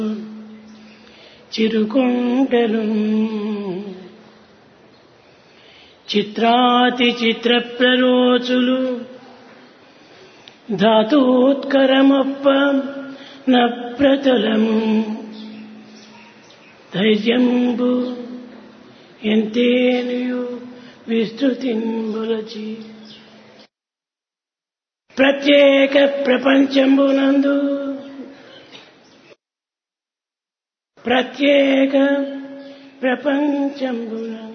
చిరుకొండలు చిత్రాతి చిత్ర ప్రరోచులు ధాతోత్కరమప్ప నప్రతలము ధైర్యంబు ఎంతేనియు విస్తృతింబులచి ప్రత్యేక ప్రపంచంబునందు ప్రత్యేక ప్రపంచంబునందు